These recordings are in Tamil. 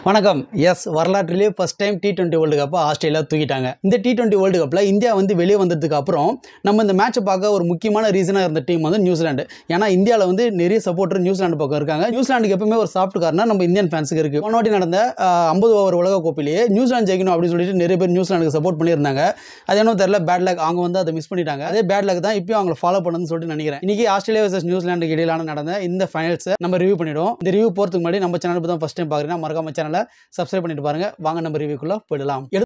வணக்கம் எஸ் வரலாற்றிலேயே first time T twenty world கப்பை ஆஸ்திரேலியா தூக்கிட்டாங்க இந்த டி டுவெண்ட்டி வேர்ல்டு கப்பில் இந்தியா வந்து வெளியே வந்ததுக்கு அப்புறம் நம்ம இந்த மேட்சை பார்க்க ஒரு முக்கியமான ரீசனாக இருந்த டீம் வந்து நியூசிலாந்து ஏன்னா இந்தியாவில் வந்து நிறைய சப்போர்ட்டர் நியூசிலாந்து பக்கம் இருக்காங்க நியூசிலாந்துக்கு எப்பவுமே ஒரு சாஃப்ட் கார்னா நம்ம இந்தியன் ஃபேன்ஸுக்கு இருக்குது போன வாட்டி நடந்த ஐம்பது ஓவர் உலக கோப்பையிலேயே நியூசிலாந்து ஜெயிக்கணும் அப்படின்னு சொல்லிட்டு நிறைய பேர் நியூசிலாந்துக்கு சப்போர்ட் பண்ணியிருந்தாங்க அது என்ன தெரியல பேட் லக் அவங்க வந்து அதை மிஸ் பண்ணிட்டாங்க அதே பேட் லக் தான் இப்பயும் அவங்களை ஃபாலோ பண்ணுன்னு சொல்லிட்டு நினைக்கிறேன் இன்னைக்கு ஆஸ்திரேலியா வர்சஸ் நியூசிலாந்துக்கு இடையிலான நடந்த இந்த ஃபைனல்ஸை நம்ம ரிவ்யூ பண்ணிடுவோம் இந்த ரிவ்யூ போகிறதுக்கு முன்னாடி நம்ம சேனல் தான் ஃபஸ்ட் டைம் பார்க்குறீங்கன்னா மறக்காம சேனலை சப்ஸ்கிரைப் பண்ணிட்டு பாருங்க வாங்க நம்ம ரிவ்யூக்குள்ள போயிடலாம் எடு-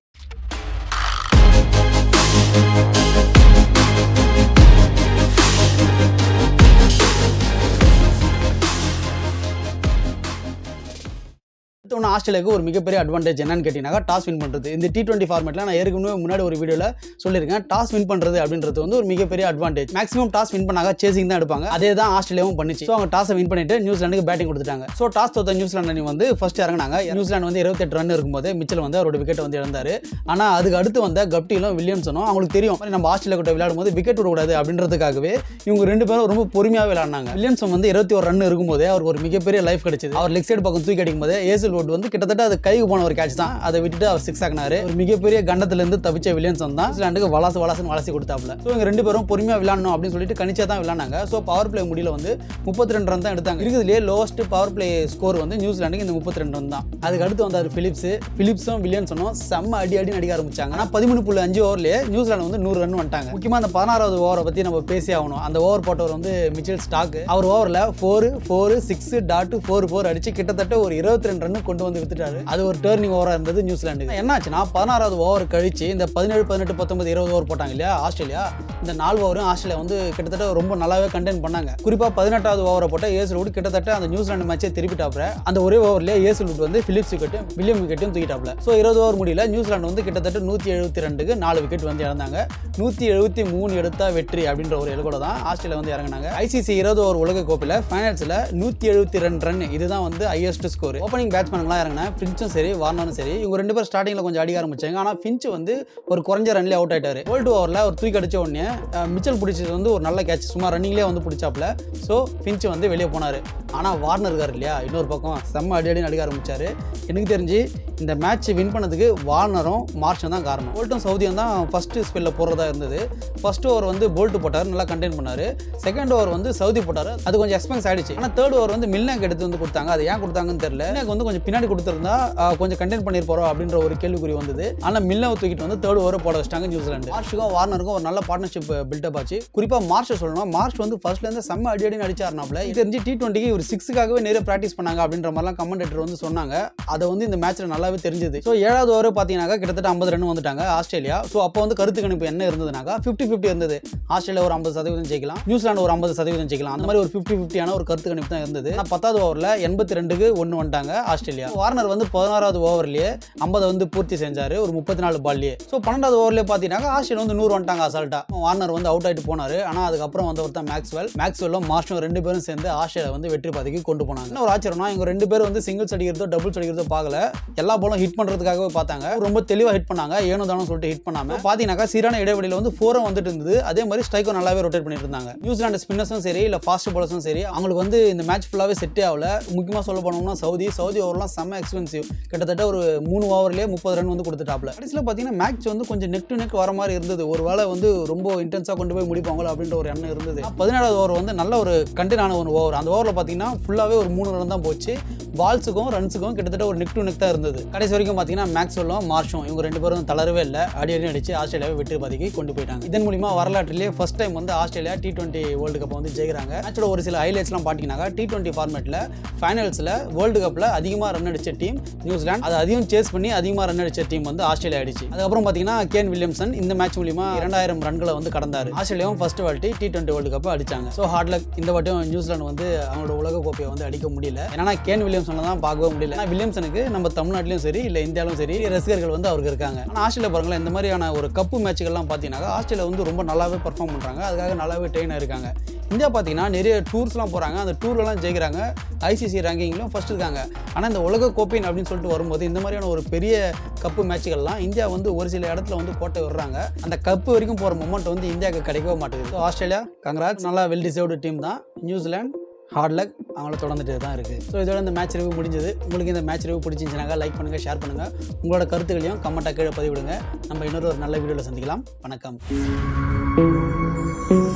அடுத்து ஒன்று ஆஸ்திரேலியாவுக்கு ஒரு மிகப்பெரிய அட்வான்டேஜ் என்னன்னு கேட்டிங்கன்னா டாஸ் வின் பண்ணுறது இந்த டி டுவெண்ட்டி ஃபார்மெட்டில் நான் ஏற்கனவே முன்னாடி ஒரு வீடியோவில் சொல்லியிருக்கேன் டாஸ் வின் பண்ணுறது அப்படின்றது வந்து ஒரு மிகப்பெரிய அட்வான்டேஜ் மேக்ஸிமம் டாஸ் வின் பண்ணாங்க சேசிங் தான் எடுப்பாங்க அதே தான் ஆஸ்திரேலியாவும் பண்ணிச்சு ஸோ அவங்க டாஸை வின் பண்ணிட்டு நியூசிலாந்துக்கு பேட்டிங் கொடுத்துட்டாங்க ஸோ டாஸ் தோத்த நியூசிலாந்து அணி வந்து ஃபர்ஸ்ட் இறங்கினாங்க நியூசிலாந்து வந்து இருபத்தெட்டு ரன் இருக்கும்போது மிச்சல் வந்து அவரோட விக்கெட் வந்து இழந்தாரு ஆனால் அதுக்கு அடுத்து வந்த கப்டிலும் வில்லியம்சனும் அவங்களுக்கு தெரியும் நம்ம ஆஸ்திரேலியா கிட்ட விளையாடும் போது விக்கெட் விடக்கூடாது அப்படின்றதுக்காகவே இவங்க ரெண்டு பேரும் ரொம்ப பொறுமையாக விளையாடினாங்க வில்லியம்சன் வந்து இருபத்தி ஒரு ரன் இருக்கும்போது அவருக்கு ஒரு மிகப்பெரிய லைஃப் கிடைச்சது அவர் லெக் சைடு பக்கம் தூக்கி அடிக்கும் போது ஏசல் வுட் வந்து கிட்டத்தட்ட அது கைக்கு போன ஒரு கேட்ச் தான் அதை விட்டுட்டு அவர் சிக்ஸ் ஆகினாரு ஒரு மிகப்பெரிய கண்டத்திலிருந்து தப்பிச்ச வில்லியம்சன் தான் நியூசிலாண்டுக்கு வலாசு வலாசுன்னு வளசி கொடுத்தாப்ல ஸோ இவங்க ரெண்டு பேரும் பொறுமையாக விளையாடணும் அப்படின்னு சொல்லிட்டு கணிச்சா தான் விளையாண்டாங்க ஸோ பவர் பிளே முடியல வந்து முப்பத்தி ரெண்டு ரன் தான் எடுத்தாங்க இருக்கிறதுலே லோவஸ்ட் பவர் பிளே ஸ்கோர் வந்து நியூசிலாண்டுக்கு இந்த முப்பத்தி ரெண்டு ரன் தான் அதுக்கு அடுத்து வந்தார் பிலிப்ஸ் பிலிப்ஸும் வில்லியம்சனும் செம்ம அடி அடி நடிக்க ஆரம்பிச்சாங்க ஆனால் பதிமூணு புள்ளி அஞ்சு ஓவர்லேயே நியூசிலாந்து வந்து நூறு ரன் வந்துட்டாங்க முக்கியமாக அந்த பதினாறாவது ஓவரை பற்றி நம்ம பேசி ஆகணும் அந்த ஓவர் போட்டவர் வந்து மிச்சல் ஸ்டாக் அவர் ஓவரில் four four six dot four four அடிச்சு கிட்டத்தட்ட ஒரு இருபத்தி ரெண்டு ரன் கொண்டு வந்து வித்துட்டாரு அது ஒரு டேர்னிங் ஓவராக இருந்தது நியூசிலாண்டு என்னாச்சுன்னா பதினாறாவது ஓவர் கழிச்சு இந்த பதினேழு பதினெட்டு பத்தொன்பது இருபது ஓவர் போட்டாங்க இல்லையா ஆஸ்திரேலியா இந்த நாலு ஓவரும் ஆஸ்திரேலியா வந்து கிட்டத்தட்ட ரொம்ப நல்லாவே கண்டெயின் பண்ணாங்க குறிப்பாக பதினெட்டாவது ஓவரை போட்ட ஏசல் வுட் கிட்டத்தட்ட அந்த நியூசிலாந்து மேட்சே திருப்பிட்டாப்ல அந்த ஒரே ஓவர்லேயே ஏசல் வுட் வந்து பிலிப்ஸ் விக்கெட்டும் வில்லியம் விக்கெட்டும் தூக்கிட்டாப்ல ஸோ இருபது ஓவர் முடியல நியூசிலாந்து வந்து கிட்டத்தட்ட நூற்றி எழுபத்தி ரெண்டுக்கு நாலு விக்கெட் வந்து இழந்தாங்க நூற்றி எழுபத்தி மூணு எடுத்தா வெற்றி அப்படின்ற ஒரு இலக்கோட தான் ஆஸ்திரேலியா வந்து இறங்கினாங்க ஐசிசி இருபது ஓவர் உலக கோப்பையில் ஃபைனல்ஸில் நூற்றி எழுபத்தி ரெண்டு ரன் இதுதான் வந்து ஹையஸ்ட் ஸ்கோர் ஓப்பனிங் பேட்ஸ்மேன்லாம் இறங்கினா ஃபின்ச்சும் சரி வார்னரும் சரி இவங்க ரெண்டு பேரும் ஸ்டார்டிங்கில் கொஞ்சம் அடிக்க ஆரம்பிச்சாங்க ஆனால் ஃபின்ச் வந்து ஒரு குறைஞ்ச ரன்லேயே அவுட் ஆயிட்டாரு வேர்ல்டு ஓவரில் ஒரு தூக்கி அடிச்ச உடனே அஹ், மிச்சல் பிடிச்சது வந்து ஒரு நல்ல கேட்ச் சும்மா ரன்னிங்லேயே வந்து பிடிச்சாப்ல ஸோ ஃபின்ச் வந்து வெளியே போனார் ஆனால் வார்னர் இருக்கார் இல்லையா இன்னொரு பக்கம் செம்ம அடி அடி நடிக்க ஆரம்பிச்சாரு எனக்கு தெரிஞ்சு இந்த மேட்ச் வின் பண்ணதுக்கு வார்னரும் மார்ச்சும் தான் காரணம் போல்ட்டும் சவுதியும் தான் ஃபர்ஸ்ட் ஸ்பெல்லில் போடுறதா இருந்தது ஃபர்ஸ்ட் ஓவர் வந்து போல்ட் போட்டார் நல்லா கண்டெயின் பண்ணார் செகண்ட் ஓவர் வந்து சவுதி போட்டார் அது கொஞ்சம் எக்ஸ்பென்ஸ் ஆயிடுச்சு ஆனால் தேர்ட் ஓவர் வந்து மில்னாக் எடுத்து வந்து கொடுத்தாங்க அது ஏன் கொடுத்தாங்கன்னு தெரியல மில்னாக் வந்து கொஞ்சம் பின்னாடி கொடுத்துருந்தா ஆஹ், கொஞ்சம் கண்டெயின் பண்ணியிருப்போம் அப்படின்ற ஒரு கேள்விக்குறி வந்தது ஆனால் மில்னாவை தூக்கிட்டு வந்து தேர்ட் ஓவர் போட வச்சிட்டாங்க நியூசிலாந்து மார்ஷுக்கும் வார்னருக்கும் ஒரு நல்ல பார்ட்னர்ஷிப் பில்டப் ஆச்சு குறிப்பாக மார்ஷை சொல்லணும் மார்ச் வந்து ஃபர்ஸ்ட்லேருந்து செம்ம அடி அடி நடிச்சாருனாப்ல இது தெரிஞ்சு டி டுவெண்ட்டிக்கு ஒரு சிக்ஸுக்காகவே நிறைய ப்ராக்டிஸ் பண்ணாங்க அப்படின்ற மாதிரிலாம் கமெண்டேட்டர் வந்து சொன்னாங்க அதை வந்து இந்த மேட்ச்சில் நல்லாவே தெரிஞ்சது ஸோ ஏழாவது ஓவர் பார்த்தீங்கன்னாக்கா கிட்டத்தட்ட ஐம்பது ரன் வந்துட்டாங்க ஆஸ்திரேலியா ஸோ அப்போ வந்து கருத்து கணிப்பு என்ன இருந்ததுனாக்கா ஃபிஃப்டி ஃபிஃப்டி இருந்தது ஆஸ்திரேலியா ஒரு ஐம்பது சதவீதம் ஜெயிக்கலாம் நியூசிலாந்து ஒரு ஐம்பது சதவீதம் ஜெயிக்கலாம் அந்த மாதிரி ஒரு ஃபிஃப்டி ஃபிஃப்டியான ஒரு கருத்து கணிப்பு தான் இருந்தது ஆனால் பத்தாவது ஓவரில் எண்பத்தி ரெண்டுக்கு ஒன்று வந்துட்டாங்க ஆஸ்திரேலியா வார்னர் வந்து பதினாறாவது ஓவர்லேயே ஐம்பதை வந்து பூர்த்தி செஞ்சார் ஒரு முப்பத்தி நாலு பால்லேயே ஸோ பன்னெண்டாவது ஓவர்லேயே பார்த்தீங்கன்னா ஆஸ்திரேலியா வந்து நூறு வந்துட்டாங்க அசால்ட்டா வார்னர் வந்து அவுட் ஆகிட்டு போனார் ஆனால் அதுக்கப்புறம் வந்தவர் தான் மேக்ஸ்வெல் மேக்ஸ்வெல்லும் மார்ஷும் ரெண்டு பேரும் சேர்ந்து ஆஸ்திரேலியா வந்து வெற்றி பாதைக்கு கொண்டு போனாங்க என்ன ஒரு ஆச்சரியம்னா இவங்க ரெண்டு பேரும் வந்து சிங்கிள்ஸ் அடிக்கிறதோ டபுள்ஸ் அடிக்கிறதோ பார்க்கல எல்லா பாலும் ஹிட் பண்ணுறதுக்காகவே பார்த்தாங்க ரொம்ப தெளிவாக ஹிட் பண்ணாங்க ஏனோ தானோ சொல்லிட்டு ஹிட் பண்ணாம பார்த்தீங்கன்னாக்கா சீரான இடைவெளியில் வந்து ஃபோரும் வந்துட்டு இருந்தது அதே மாதிரி ஸ்ட்ரைக்கும் நல்லாவே ரொட்டேட் பண்ணிட்டு இருந்தாங்க நியூசிலாந்து ஸ்பின்னர்ஸும் சரி இல்லை ஃபாஸ்ட் பாலர்ஸும் சரி அவங்களுக்கு வந்து இந்த மேட்ச் ஃபுல்லாகவே செட்டே ஆகல முக்கியமாக சொல்ல போனோம்னா சவுதி சவுதி ஓவர்லாம் செம்ம எக்ஸ்பென்சிவ் கிட்டத்தட்ட ஒரு மூணு ஓவர்லேயே முப்பது ரன் வந்து கொடுத்துட்டாப்ல கடைசியில் பார்த்தீங்கன்னா மேட்ச் வந்து கொஞ்சம் நெக் டு நெக் வர மாதிரி இருந்தது ஒரு வேளை வந்து ரொம்ப இன்டென்ஸாக கொண்டு போய் முடிப்பாங்களோ அப்படின்ற ஒரு எண்ணம் இருந்தது பதினேழாவது ஓவர் வந்து நல்ல ஒரு கண்டினான ஒரு ஓவர் அந்த ஓவரில் பார்த்தீங்கன்னா ஃபுல்லாகவே ஒரு மூணு ரன் தான் போச்சு பால்ஸுக்கும் ரன்ஸுக்கும் கிட்டத்தட்ட ஒரு நெக் டு நெக் தான் இருந்தது கடைசி வரைக்கும் பார்த்தீங்கன்னா மேக்ஸ்வெல்லும் மார்ஷும் இவங்க ரெண்டு பேரும் தளரவே இல்லை அடி அடி அடிச்சு ஆஸ்திரேலியாவை வெற்றி பாதிக்கு கொண்டு போயிட்டாங்க இதன் மூலியமா வரலாற்றிலேயே ஃபர்ஸ்ட் டைம் வந்து Australia T twenty world cup வந்து ஜெயிக்கிறாங்க மேட்சோட ஒரு சில ஹைலைட்ஸ்லாம் பார்த்தீங்கன்னா டி டுவெண்ட்டி ஃபார்மேட்டில் ஃபைனல்ஸில் வேர்ல்டு கப்பில் அதிகமாக ரன் அடிச்ச டீம் நியூசிலாந்து அது அதிகம் சேஸ் பண்ணி அதிகமாக ரன் அடிச்ச டீம் வந்து ஆஸ்திரேலியா ஆயிடுச்சு அதுக்கப்புறம் பார்த்தீங்கன்னா கேன் வில்லியம்சன் இந்த மேட்ச் மூலியமா இரண்டாயிரம் ரன்களை வந்து கடந்தார் ஆஸ்திரேலியாவும் ஃபர்ஸ்ட் வாட்டி டி டுவெண்ட்டி வேர்ல்டு கப் அடிச்சாங்க ஸோ ஹார்ட் லக் இந்த வாட்டியும் நியூசிலாந்து வந்து அவங்களோட உலக கோப்பையை வந்து அடிக்க முடியல ஏன்னா கேன் வில்லியம்சன் தான் பார்க்கவே முடியல ஆனால் வில்லியம்சனுக்கு நம்ம தமிழ்நாட்டிலும் சரி இல்லை இந்தியாவிலும் சரி ரசிகர்கள் வந்து அவருக்கு இருக்காங்க ஆனால் ஆஸ்திரேலியா பாருங்களேன் இந்த மாதிரியான ஒரு கப்பு மேட்சுகள்லாம் பார்த்தீங்கன்னா ஆஸ்திரேலியா வந்து ரொம்ப நல்லாவே பெர்ஃபார்ம் பண்ணுறாங்க அதுக்காக நல்லாவே ட்ரெயின் இருக்காங்க இந்தியா பார்த்தீங்கன்னா நிறைய டூர்ஸ்லாம் போகிறாங்க அந்த டூர்லலாம் ஜெயிக்கிறாங்க ஐசிசி ரேங்கிங்லையும் ஃபர்ஸ்ட் இருக்காங்க ஆனால் இந்த உலக கோப்பைன் அப்படின்னு சொல்லிட்டு வரும்போது இந்த மாதிரியான ஒரு பெரிய கப்பு மேட்சுகள்லாம் இந்தியா வந்து ஒரு சில இடத்துல வந்து கோட்டை விடுறாங்க அந்த கப்பு வரைக்கும் போகிற மொமெண்ட் வந்து இந்தியாவுக்கு கிடைக்கவே மாட்டேங்குது So, ஆஸ்திரேலியா கங்கராஜ் நல்லா வெல் டிசர்வ்டு டீம் தான் நியூசிலாந்து ஹார்ட் லக் அவங்கள தொடர்ந்துட்டு தான் இருக்குது ஸோ இதோட இந்த மேட்ச் ரிவ்யூ முடிஞ்சது உங்களுக்கு இந்த மேட்ச் ரிவ்யூ பிடிச்சிருந்துச்சுனாக்கா லைக் பண்ணுங்கள் ஷேர் பண்ணுங்கள் உங்களோட கருத்துக்களையும் கமெண்ட்டாக கீழே பதிவிடுங்க நம்ம இன்னொரு ஒரு நல்ல வீடியோவில் சந்திக்கலாம் வணக்கம்